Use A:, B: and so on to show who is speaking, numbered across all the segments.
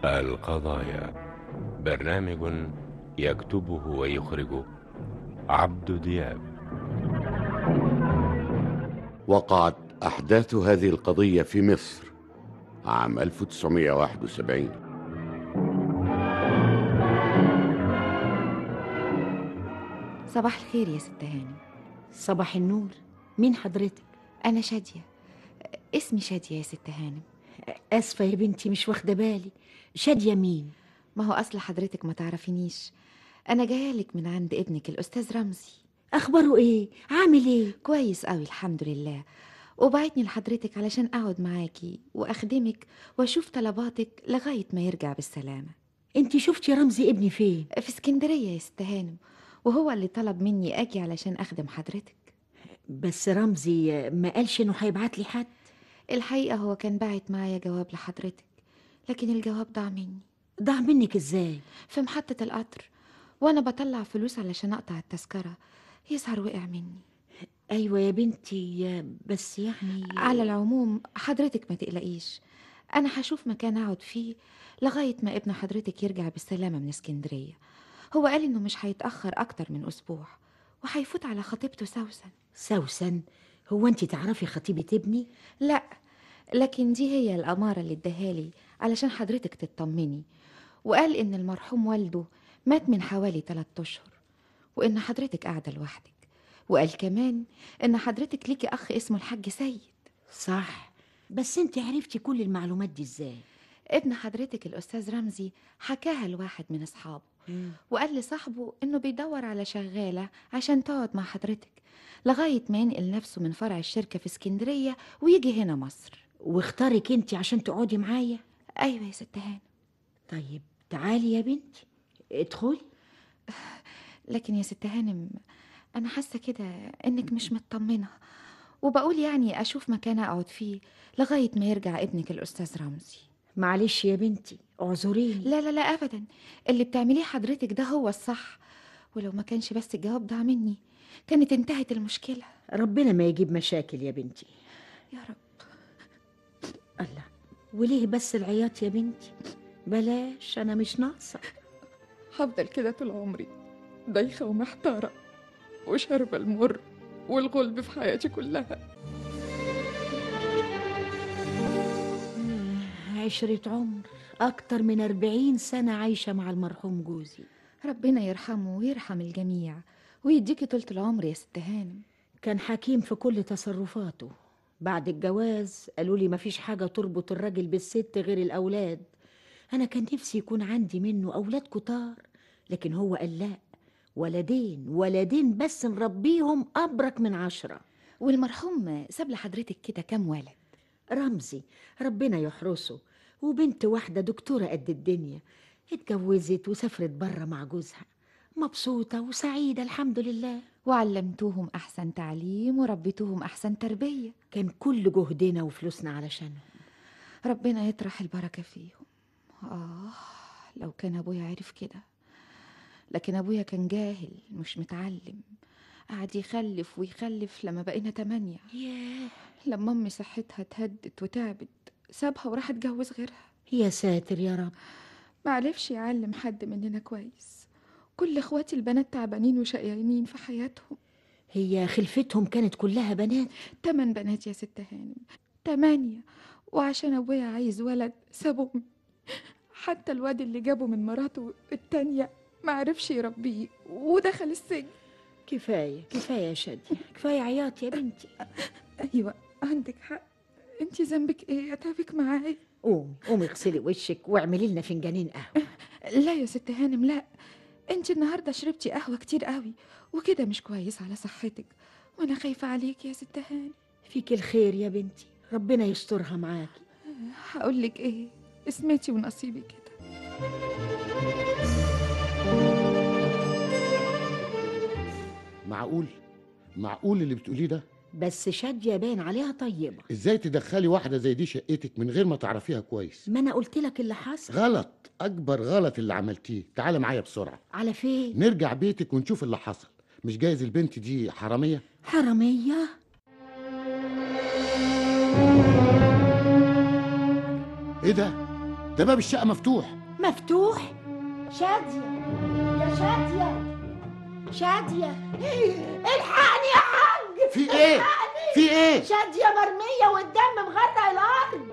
A: القضايا برنامج يكتبه ويخرجه عبد دياب
B: وقعت أحداث هذه القضية في مصر عام 1971
C: صباح الخير يا ست هاني
D: صباح النور مين حضرتك
C: أنا شادية اسمي شادية يا ست هانم
D: اسفه يا بنتي مش واخده بالي شاديه مين
C: ما هو أصل حضرتك ما تعرفينيش أنا جاية لك من عند ابنك الأستاذ رمزي
D: اخباره ايه عامل ايه
C: كويس قوي الحمد لله وبعتني لحضرتك علشان أقعد معاكي وأخدمك وأشوف طلباتك لغاية ما يرجع بالسلامة
D: انت شفتي رمزي ابني فين
C: في اسكندرية يا ست هانم وهو اللي طلب مني أجي علشان أخدم حضرتك
D: بس رمزي ما قالش انه هيبعت لي حد
C: الحقيقة هو كان باعت معايا جواب لحضرتك لكن الجواب ضاع مني
D: ضاع منك ازاي
C: في محطة القطر وأنا بطلع فلوس علشان أقطع التذكرة يظهر وقع مني
D: ايوه يا بنتي بس يعني
C: على العموم حضرتك ما تقلقيش أنا هشوف مكان أقعد فيه لغاية ما ابن حضرتك يرجع بالسلامة من اسكندرية هو قال إنه مش هيتأخر أكتر من أسبوع وهيفوت على خطيبته سوسن
D: سوسن هو انت تعرفي خطيبه ابني
C: لا لكن دي هي الأمارة اللي اداهالي علشان حضرتك تطمني وقال إن المرحوم والده مات من حوالي تلات أشهر وإن حضرتك قاعدة لوحدك وقال كمان إن حضرتك ليكي أخ اسمه الحاج سيد
D: صح بس انت عرفتي كل المعلومات دي ازاي
C: ابن حضرتك الأستاذ رمزي حكاها لواحد من أصحابه وقال لصاحبه إنه بيدور على شغالة عشان تقعد مع حضرتك لغاية ما ينقل نفسه من فرع الشركة في اسكندرية ويجي هنا مصر
D: واختارك انت عشان تقعدي معايا
C: أيوة يا ست هانم
D: طيب تعالي يا بنتي ادخلي
C: لكن يا ست هانم أنا حاسة كده إنك مش مطمنة وبقول يعني أشوف مكان أقعد فيه لغاية ما يرجع ابنك الأستاذ رمزي
D: معلش يا بنتي اعذريني
C: لا لا لا أبدا اللي بتعمليه حضرتك ده هو الصح ولو ما كانش بس الجواب ضاع مني كانت انتهت المشكلة
D: ربنا ما يجيب مشاكل يا بنتي
C: يا رب
D: الله وليه بس العياط يا بنتي بلاش انا مش ناقصه
E: هفضل كده طول عمري دايخة ومحتارة وشاربة المر والغلب في حياتي كلها
D: عشرة عمر أكتر من أربعين سنة عايشة مع المرحوم جوزي
C: ربنا يرحمه ويرحم الجميع ويديكي طولة العمر يا ست هانم
D: كان حكيم في كل تصرفاته بعد الجواز قالوا لي مفيش حاجة تربط الراجل بالست غير الأولاد أنا كان نفسي يكون عندي منه أولاد كتار لكن هو قال لا ولدين ولدين بس نربيهم أبرك من عشرة
C: والمرحوم ساب لحضرتك كده كام ولد
D: رمزي ربنا يحرسه وبنت واحدة دكتورة قد الدنيا اتجوزت وسافرت بره مع جوزها مبسوطة وسعيدة الحمد لله
C: وعلمتوهم أحسن تعليم وربيتوهم أحسن تربية
D: كان كل جهدنا وفلوسنا علشانهم
C: ربنا يطرح البركة فيهم آه لو كان أبويا عرف كده لكن أبويا كان جاهل مش متعلم قعد يخلف ويخلف لما بقينا تمانية
D: ياه
C: لما أمي صحتها اتهدت وتعبت سابها وراح اتجوز غيرها
D: يا ساتر يا رب
E: معرفش يعلم حد مننا كويس كل اخواتي البنات تعبانين وشقيانين في حياتهم
D: هي خلفتهم كانت كلها بنات
E: تمن بنات يا ست هانم تمانية وعشان ابويا عايز ولد سابوا أمي. حتى الواد اللي جابه من مراته التانية معرفش يربيه ودخل السجن
D: كفاية كفاية يا شادية كفاية عياط يا بنتي
E: ايوه عندك حق انتي ذنبك ايه اتعبك معايا
D: قومي قومي اغسلي وشك واعملي لنا فنجانين قهوة
E: لا يا ست هانم لا انت النهارده شربتي قهوه كتير قوي وكده مش كويس على صحتك وانا خايفه عليك يا ست هانم
D: فيك الخير يا بنتي ربنا يسترها معاكي
E: هقول لك ايه اسمتي ونصيبي كده
F: معقول معقول اللي بتقوليه ده
D: بس شادية باين عليها طيبة
F: ازاي تدخلي واحده زي دي شقتك من غير ما تعرفيها كويس
D: ما أنا قلت لك اللي حصل
F: غلط اكبر غلط اللي عملتيه تعالى معايا بسرعه
D: على فين
F: نرجع بيتك ونشوف اللي حصل مش جايز البنت دي حراميه
D: حرامية
F: ايه ده ده باب الشقه مفتوح
D: مفتوح شادية يا شادية شادية الحقني يا حاج
F: في ايه في ايه
D: شادية مرمية والدم مغرق الأرض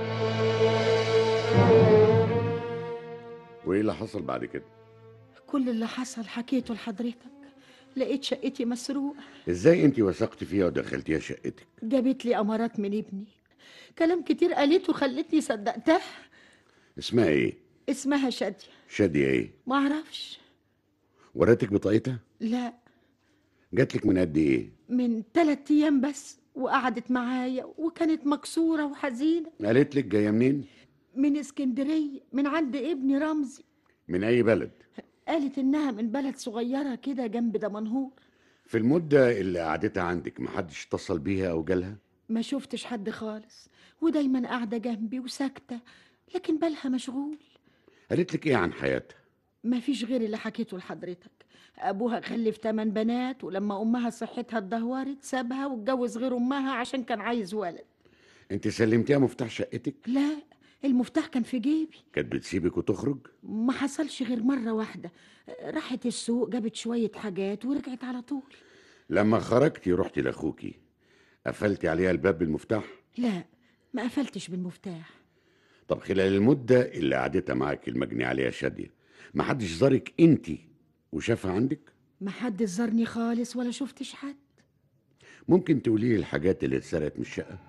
B: وايه اللي حصل بعد كده
D: كل اللي حصل حكيته لحضرتك لقيت شقتي مسروقة
B: ازاي انت وثقت فيها ودخلتيها شقتك
D: جابت لي أمارات من ابني كلام كتير قالته خلتني صدقتها
B: اسمها ايه
D: اسمها شادية
B: شادية ايه
D: معرفش
B: وراتك بطاقتها
D: لا
B: جاتلك من قد ايه
D: من تلات أيام بس وقعدت معايا وكانت مكسورة وحزينة
B: قالت لك جايه منين
D: من اسكندرية من عند ابني رمزي
B: من اي بلد
D: قالت إنها من بلد صغيرة كده جنب دمنهور
B: في المده اللي قعدتها عندك محدش اتصل بيها او جالها
D: ما شفتش حد خالص ودايما قاعدة جنبي وساكتة لكن بالها مشغول
B: قالت لك ايه عن حياتها
D: ما فيش غير اللي حكيته لحضرتك أبوها خلف تمن بنات ولما أمها صحتها اتدهورت سابها واتجوز غير أمها عشان كان عايز ولد
B: انت سلمتيها مفتاح شقتك
D: لا المفتاح كان في جيبي
B: كانت بتسيبك وتخرج
D: ما حصلش غير مرة واحدة راحت السوق جابت شوية حاجات ورجعت على طول
B: لما خرجتي رحتي لاخوكي قفلتي عليها الباب بالمفتاح
D: لا ما قفلتش بالمفتاح
B: طب خلال المده اللي قعدتها معاك المجني عليها شاديه محدش زارك انت وشافها عندك
D: ما حد زارني خالص ولا شفتش حد
B: ممكن تقولي لي الحاجات اللي اتسرقت من الشقه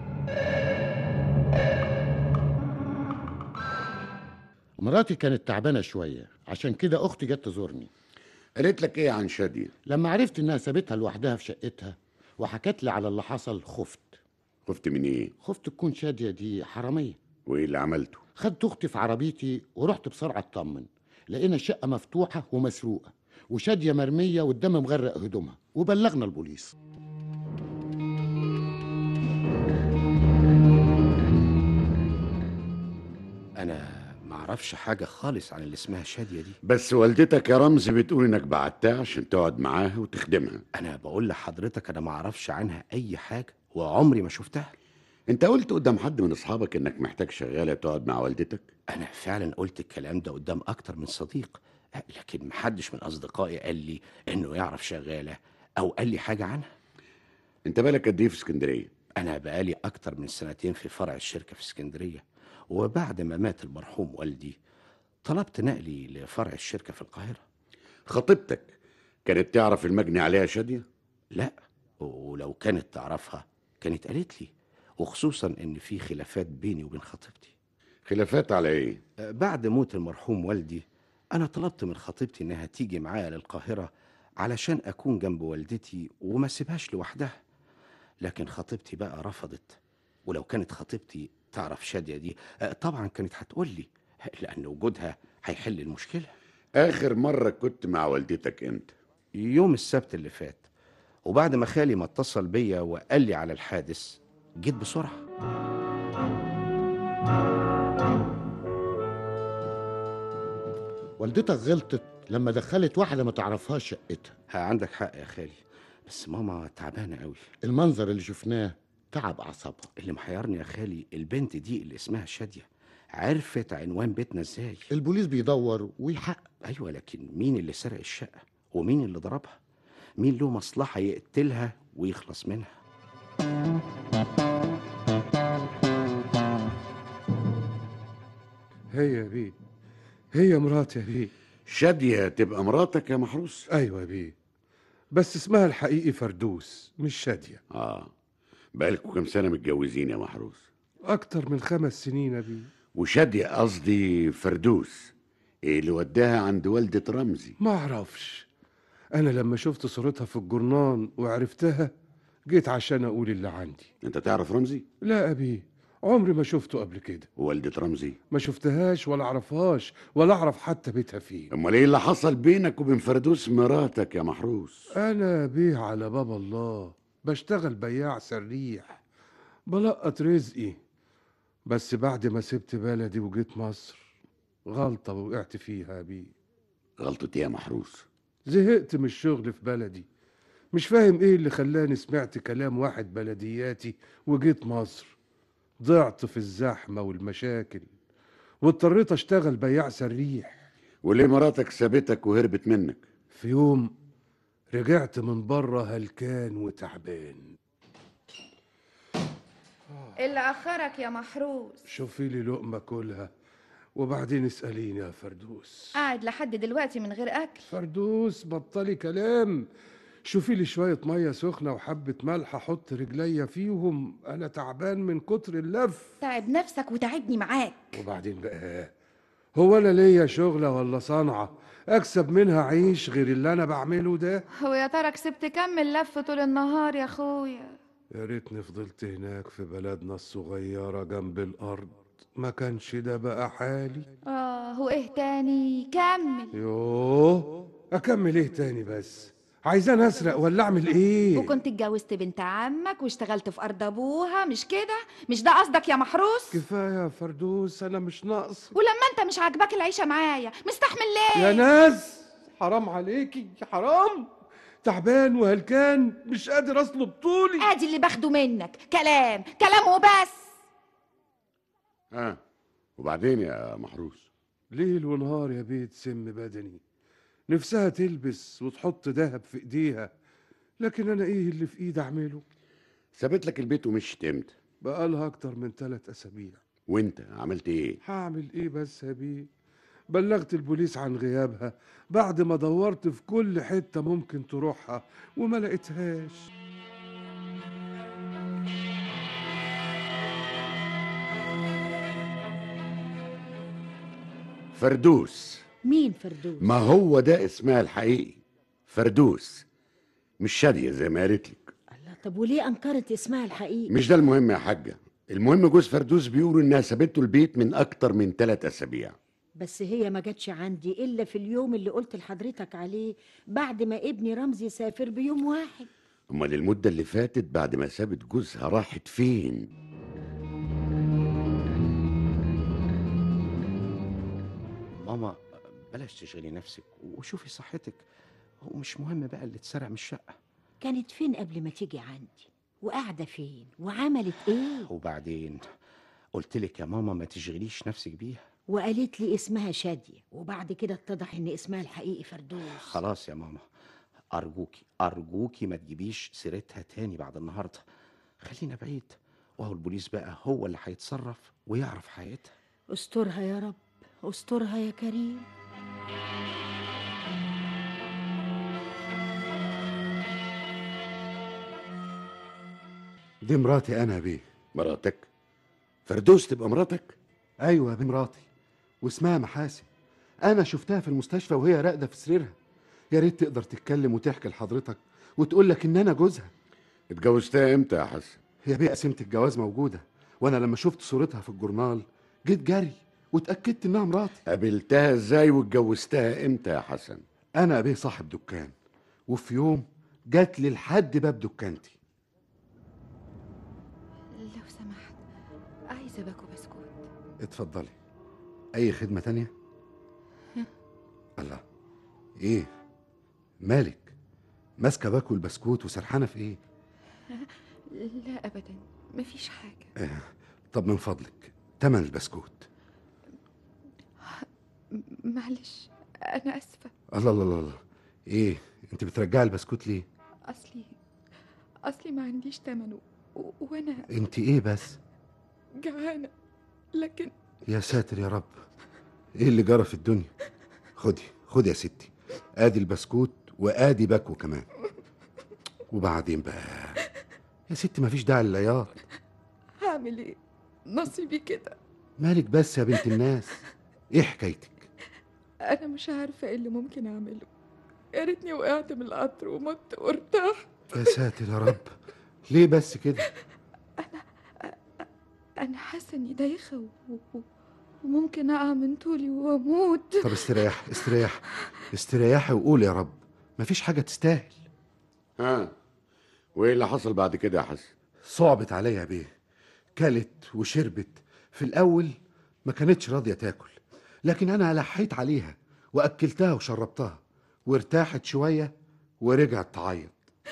F: مراتي كانت تعبانه شويه عشان كده اختي جت تزورني
B: قالت لك ايه عن شاديه
F: لما عرفت انها سابتها لوحدها في شقتها وحكت لي على اللي حصل خفت
B: خفت من ايه
F: خفت تكون شاديه دي حراميه
B: وايه اللي عملته
F: خدت اختي في عربيتي ورحت بسرعه اطمن لقينا الشقه مفتوحه ومسروقه وشاديه مرميه والدم مغرق هدومها وبلغنا البوليس
G: انا ما اعرفش حاجه خالص عن اللي اسمها شاديه دي
B: بس والدتك يا رمزي بتقول انك بعتها عشان تقعد معاها وتخدمها
G: انا بقول لحضرتك انا ما اعرفش عنها اي حاجه وعمري ما شفتها
B: انت قلت قدام حد من اصحابك انك محتاج شغاله تقعد مع والدتك
G: انا فعلا قلت الكلام ده قدام اكتر من صديق لكن محدش من اصدقائي قال لي انه يعرف شغاله او قال لي حاجه عنها
B: انت بالك قد ايه في اسكندريه
G: انا بقالي اكتر من سنتين في فرع الشركه في اسكندريه وبعد ما مات المرحوم والدي طلبت نقلي لفرع الشركه في القاهره
B: خطيبتك كانت تعرف المجني عليها شاديه
G: لا ولو كانت تعرفها كانت قالت لي وخصوصا ان في خلافات بيني وبين خطيبتي
B: خلافات على ايه
G: بعد موت المرحوم والدي انا طلبت من خطيبتي انها تيجي معايا للقاهره علشان اكون جنب والدتي وما سيبهاش لوحدها لكن خطيبتي بقى رفضت ولو كانت خطيبتي تعرف شاديه دي آه، طبعا كانت هتقول لي لان وجودها هيحل المشكله
B: اخر مره كنت مع والدتك امتى
G: يوم السبت اللي فات وبعد ما خالي ما اتصل بيا وقال لي على الحادث جيت بسرعه
F: والدتك غلطت لما دخلت واحده ما تعرفهاش شقتها
G: ها عندك حق يا خالي بس ماما تعبانه قوي
F: المنظر اللي شفناه تعب اعصابها
G: اللي محيرني يا خالي البنت دي اللي اسمها شاديه عرفت عنوان بيتنا ازاي
F: البوليس بيدور ويحقق
G: ايوه لكن مين اللي سرق الشقه ومين اللي ضربها مين له مصلحه يقتلها ويخلص منها
H: هي يا بيه هي مراتي يا بيه
B: شاديه تبقى مراتك يا محروس
H: ايوه يا بيه بس اسمها الحقيقي فردوس مش شاديه
B: اه بقالكوا كام سنه متجوزين يا محروس
H: اكتر من خمس سنين يا بيه
B: وشاديه قصدي فردوس ايه اللي وداها عند والده رمزي
H: ما اعرفش انا لما شفت صورتها في الجرنان وعرفتها جيت عشان اقول اللي عندي
B: انت تعرف رمزي
H: لا ابيه عمري ما شفته قبل كده
B: ووالده رمزي
H: ما شفتهاش ولا اعرفهاش ولا اعرف حتى بيتها فين
B: امال ايه اللي حصل بينك وبين فردوس مراتك يا محروس
H: انا بيه على باب الله بشتغل بياع سريح بلقط رزقي بس بعد ما سبت بلدي وجيت مصر غلطة وقعت فيها يا بيه
B: غلطة ايه يا محروس
H: زهقت من الشغل في بلدي مش فاهم ايه اللي خلاني سمعت كلام واحد بلدياتي وجيت مصر ضعت في الزحمة والمشاكل واضطريت اشتغل بياع سريح
B: وليه مراتك سابتك وهربت منك
H: في يوم رجعت من بره هلكان وتعبان
C: اللي اخرك يا محروس
H: شوفي لي لقمه كلها وبعدين اساليني يا فردوس
C: قاعد لحد دلوقتي من غير اكل
H: فردوس بطلي كلام شوفي لي شويه ميه سخنه وحبه ملح احط رجليا فيهم انا تعبان من كتر اللف
C: تعب نفسك وتعبني معاك
H: وبعدين بقى هو انا ليا شغله ولا صنعه اكسب منها عيش غير اللي انا بعمله ده
C: هو يا ترى كسبت كمل لف طول النهار يا اخويا
H: يا ريتني فضلت هناك في بلدنا الصغيره جنب الارض ما كانش ده بقى حالي
C: اه هو ايه تاني كمل
H: يوه اكمل ايه تاني بس عايزان اسرق ولا اعمل ايه
C: وكنت اتجوزت بنت عمك واشتغلت في ارض ابوها مش كده مش ده قصدك يا محروس
H: كفايه يا فردوس انا مش ناقص
C: ولما انت مش عاجباك العيشه معايا مستحمل ليه
H: يا ناس حرام عليكي حرام تعبان وهلكان مش قادر اصلب طولي
C: ادي اللي باخده منك كلام كلام وبس
B: ها وبعدين يا محروس
H: ليل ونهار يا بيت سم بدني نفسها تلبس وتحط دهب في ايديها لكن انا ايه اللي في ايدي اعمله
B: سابت لك البيت ومشيت امتى
H: بقالها اكتر من ثلاث اسابيع
B: وانت عملت ايه
H: هعمل ايه بس يا بيه بلغت البوليس عن غيابها بعد ما دورت في كل حتة ممكن تروحها وما لقيتهاش
B: فردوس
D: مين فردوس
B: ما هو ده اسمها الحقيقي فردوس مش شادية زي ما قالت لك
D: الله طب وليه انكرت اسمها الحقيقي
B: مش ده المهم يا حاجة المهم جوز فردوس بيقولوا انها سابته البيت من اكتر من ثلاث اسابيع
D: بس هي ما جاتش عندي الا في اليوم اللي قلت لحضرتك عليه بعد ما ابني رمزي سافر بيوم واحد
B: امال المدة اللي فاتت بعد ما سابت جوزها راحت فين
G: ماما بلاش تشغلي نفسك وشوفي صحتك ومش مهم بقى اللي اتسرق من الشقة
D: كانت فين قبل ما تيجي عندي وقاعده فين وعملت ايه
G: وبعدين قلت لك يا ماما ما تشغليش نفسك بيها
D: وقالت لي اسمها شاديه وبعد كده اتضح ان اسمها الحقيقي فردوس
G: خلاص يا ماما أرجوكي أرجوكي ما تجيبيش سيرتها تاني بعد النهاردة خلينا بعيد وهو البوليس بقى هو اللي هيتصرف ويعرف حقيقتها
D: استرها يا رب استرها يا كريم
F: دي مراتي انا يا بيه
B: مراتك فردوس تبقى مراتك
F: ايوه يا بيه مراتي واسمها محاسن انا شفتها في المستشفى وهي راقده في سريرها يا ريت تقدر تتكلم وتحكي لحضرتك وتقول لك ان انا جوزها
B: اتجوزتها امتى يا حسن
F: هي بيه قسيمه الجواز موجوده وانا لما شفت صورتها في الجورنال جيت جري واتاكدت انها مراتي
B: قابلتها ازاي واتجوزتها امتى يا حسن
F: انا بيه صاحب دكان وفي يوم جات لي لحد باب دكانتي
C: لو سمحت عايزه باكو بسكوت
F: اتفضلي اي خدمه تانية الله ايه مالك ماسكه باكل بسكوت وسرحانه في ايه
C: لا ابدا مفيش حاجه
F: طب من فضلك تمن البسكوت
E: م- معلش انا اسفه
F: الله الله الله الله ايه انت بترجعي البسكوت ليه
E: اصلي اصلي ما عنديش تمنه و- وانا
F: انت ايه بس
E: جعانه لكن
F: يا ساتر يا رب ايه اللي جرى في الدنيا خدي خدي يا ستي ادي البسكوت وادي باكو كمان وبعدين بقى يا ستي مفيش داعي للعياط
E: هعمل ايه نصيبي كده
F: مالك بس يا بنت الناس ايه حكايتك
E: انا مش عارفه ايه اللي ممكن اعمله يا ريتني وقعت من القطر ومت وارتحت
F: يا ساتر يا رب ليه بس كده
E: انا حاسه اني دايخه و- و- وممكن اقع من طولي واموت
F: طب استريح استريح استريحي وقولي يا رب مفيش حاجه تستاهل
B: ها وايه اللي حصل بعد كده يا حسن
F: صعبت عليا يا بيه كلت وشربت في الأول ما كانتش راضية تاكل لكن أنا لحيت عليها وأكلتها وشربتها وارتاحت شوية ورجعت تعيط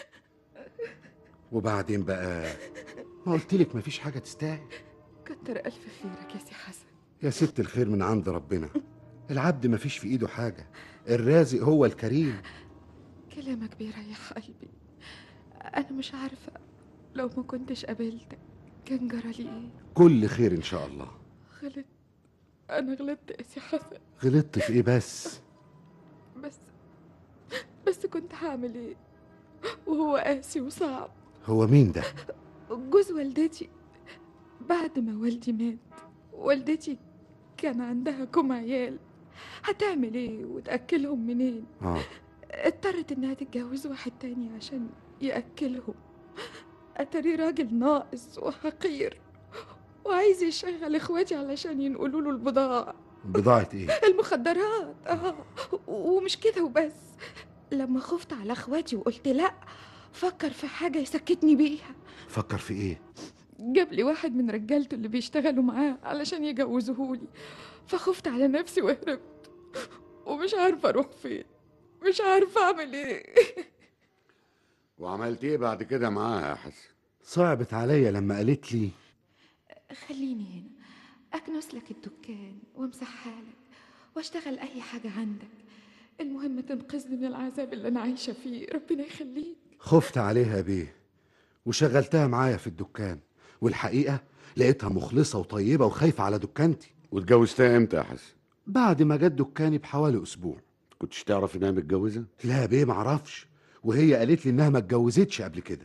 F: وبعدين بقى ما قلتلك مفيش حاجة تستاهل
E: كتر الف خيرك يا سي حسن
F: يا ست الخير من عند ربنا العبد ما فيش في ايده حاجة الرازق هو الكريم
E: كلامك بيريح قلبي انا مش عارفه لو ما كنتش قابلتك كان جرى لي ايه
F: كل خير ان شاء الله
E: غلط انا غلطت يا سي حسن
F: غلطت في ايه بس
E: بس بس كنت هعمل ايه وهو قاسي وصعب
F: هو مين ده
E: جوز والدتي بعد ما والدي مات والدتي كان عندها كم عيال هتعمل ايه وتأكلهم منين
F: اه
E: اضطرت انها تتجوز واحد تاني عشان يأكلهم اتاري راجل ناقص وحقير وعايز يشغل اخواتي علشان ينقلوا له البضاعة
F: بضاعة ايه
E: المخدرات اه ومش كده وبس لما خفت على اخواتي وقلت لا فكر في حاجة يسكتني بيها
F: فكر في ايه
E: جاب لي واحد من رجالته اللي بيشتغلوا معاه علشان يجوزوهولي فخفت على نفسي وهربت ومش عارفة اروح فين مش عارفة اعمل ايه
B: وعملت ايه بعد كده معاها يا حسن
F: صعبت عليا لما قالت لي
E: خليني هنا اكنس لك الدكان وامسحها لك واشتغل اي حاجة عندك المهم تنقذني من العذاب اللي انا عايشة فيه ربنا يخليك
F: خفت عليها بيه وشغلتها معايا في الدكان والحقيقة لقيتها مخلصة وطيبة وخايفة على دكانتي
B: واتجوزتها امتى يا حسن
F: بعد ما جت دكاني بحوالي أسبوع
B: كنتش تعرف انها متجوزه
F: لا يا بيه معرفش وهي قالت لي إنها ما اتجوزتش قبل كده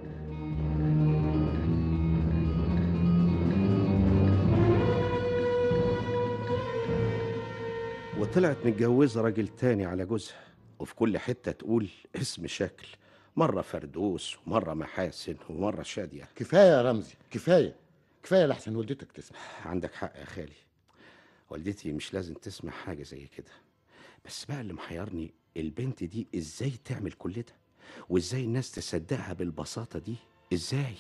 G: وطلعت متجوزة راجل تاني على جوزها وفي كل حتة تقول اسم شكل مرة فردوس ومرة محاسن ومرة شادية
I: كفايه يا رمزي كفايه كفايه لحسن والدتك تسمع
G: عندك حق يا خالي والدتي مش لازم تسمع حاجة زي كده بس بقى اللي محيرني البنت دي ازاي تعمل كل ده وازاي الناس تصدقها بالبساطة دي ازاي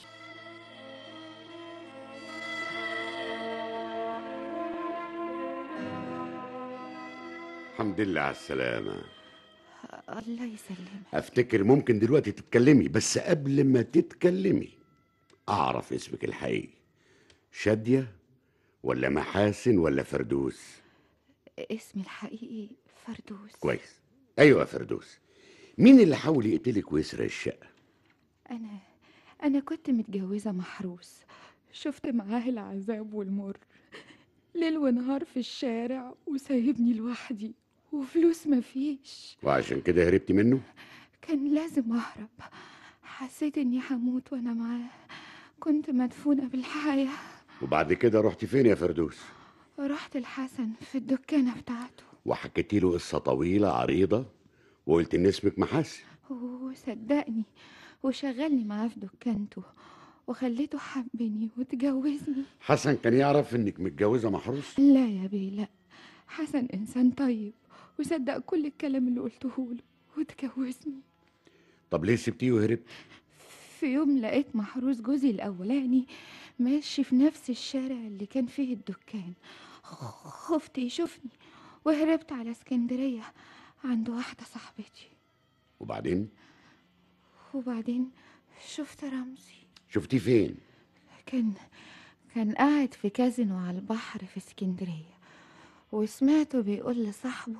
B: الحمد لله على السلامه
C: الله يسلمك
B: افتكر ممكن دلوقتي تتكلمي بس قبل ما تتكلمي اعرف اسمك الحقيقي شاديه ولا محاسن ولا فردوس
C: اسمي الحقيقي فردوس
B: كويس ايوه يا فردوس مين اللي حاول يقتلك ويسرق الشقه
E: انا انا كنت متجوزة محروس شفت معاه العذاب والمر ليل ونهار في الشارع وسايبني لوحدي وفلوس مفيش
B: وعشان كده هربتي منه
E: كان لازم أهرب حسيت إني هموت وأنا معاه كنت مدفونة بالحياة
B: وبعد كده رحتي فين يا فردوس
E: رحت الحسن في الدكانة بتاعته
B: وحكيتي له قصه طويله عريضه وقلت ان اسمك محاسن
E: وصدقني وشغلني معاه في دكانته وخليته حبني وتجوزني
B: حسن كان يعرف انك متجوزه محروس
E: لا يا بيه لا حسن إنسان طيب وصدق كل الكلام اللي قلته له وتجوزني
B: طب ليه سبتيه وهربت
E: في يوم لقيت محروس جوزي الأولاني ماشي في نفس الشارع اللي كان فيه الدكان خفت يشوفني وهربت على اسكندرية عند واحدة صاحبتي
B: وبعدين
E: وبعدين شفت رمزي
B: شفتيه فين
C: كان كان قاعد في كازينو على البحر في اسكندرية وسمعته بيقول لصاحبه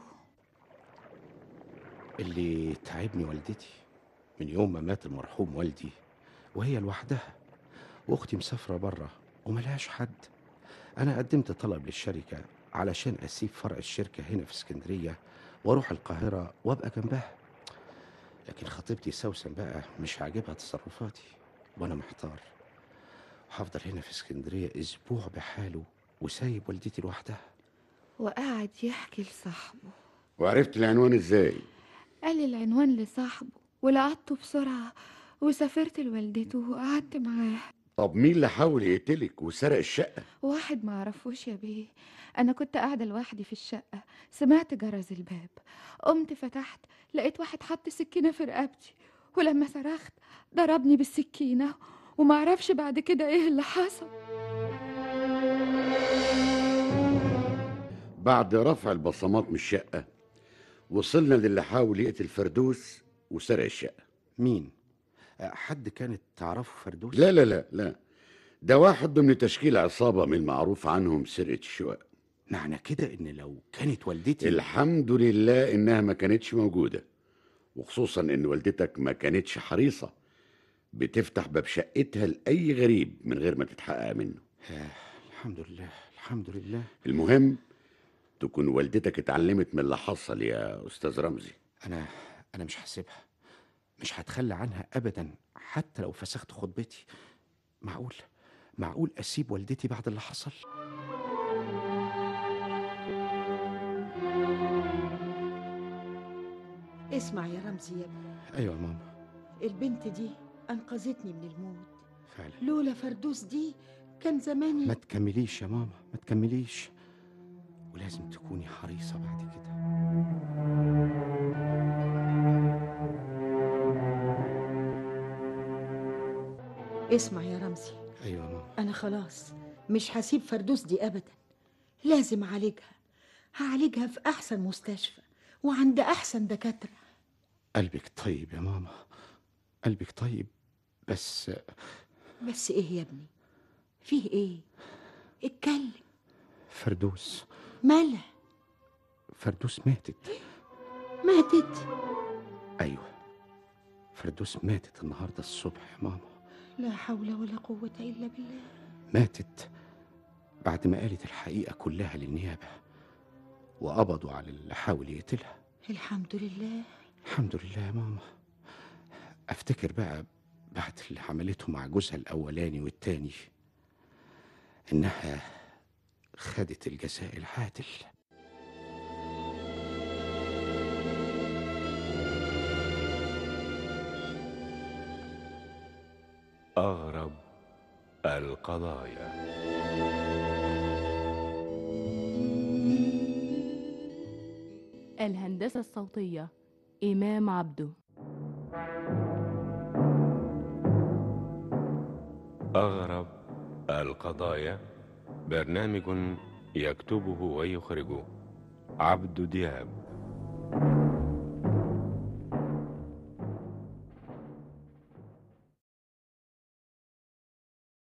G: اللي تعبني والدتي من يوم ما مات المرحوم والدي وهي لوحدها واختي مسافره بره وملهاش حد انا قدمت طلب للشركه علشان اسيب فرع الشركه هنا في اسكندريه واروح القاهره وابقى جنبها لكن خطيبتي سوسن بقى مش عاجبها تصرفاتي وانا محتار هفضل هنا في اسكندريه اسبوع بحاله وسايب والدتي لوحدها
C: وقعد يحكي لصاحبه
B: وعرفت العنوان ازاي
E: قال العنوان لصاحبه ولقطته بسرعة وسافرت لوالدته وقعدت معاه
B: طب مين اللي حاول يقتلك وسرق الشقه
E: واحد معرفوش يا بيه أنا كنت قاعدة لوحدي في الشقة سمعت جرس الباب قمت فتحت لقيت واحد حط سكينة في رقبتي ولما صرخت ضربني بالسكينة ومعرفش بعد كده ايه اللي حصل
B: بعد رفع البصمات من الشقه وصلنا للي حاول يقتل فردوس وسرق الشقه
G: مين أه، حد كانت تعرفه فردوس
B: لا لا لا لا ده واحد ضمن تشكيل عصابه من المعروف عنهم سرقه الشقق
G: معنى كده ان لو كانت والدتي
B: الحمد لله انها ما كانتش موجوده وخصوصا ان والدتك ما كانتش حريصه بتفتح باب شقتها لاي غريب من غير ما تتحقق منه
G: آه، الحمد لله الحمد لله
B: المهم تكون والدتك اتعلمت من اللي حصل يا استاذ رمزي
G: انا انا مش هسيبها مش هتخلى عنها ابدا حتى لو فسخت خطبتي معقول معقول اسيب والدتي بعد اللي حصل
D: اسمع يا رمزي يا ابني
G: ايوه يا ماما
D: البنت دي انقذتني من الموت
G: فعلا
D: لولا فردوس دي كان زماني
G: ما تكمليش يا ماما ما تكمليش ولازم تكوني حريصة بعد كده
D: اسمع يا رمزي
G: ايوه يا ماما
D: انا خلاص مش هسيب فردوس دي ابدا لازم اعالجها هعالجها في احسن مستشفى وعند احسن دكاتره
G: قلبك طيب يا ماما قلبك طيب بس
D: بس ايه يا ابني فيه ايه اتكلم
G: فردوس
D: مالها
G: فردوس ماتت
D: ماتت
G: ايوه فردوس ماتت النهارده الصبح يا ماما
D: لا حول ولا قوه الا بالله
G: ماتت بعد ما قالت الحقيقة كلها للنيابة وقبضوا على اللي حاول يقتلها
D: الحمد لله
G: الحمد لله يا ماما افتكر بقى بعد اللي عملته مع جوزها الاولاني والتاني انها خدت الجزاء العادل
A: أغرب القضايا
J: الهندسة الصوتية إمام عبده
A: أغرب القضايا برنامج يكتبه ويخرجه عبد دياب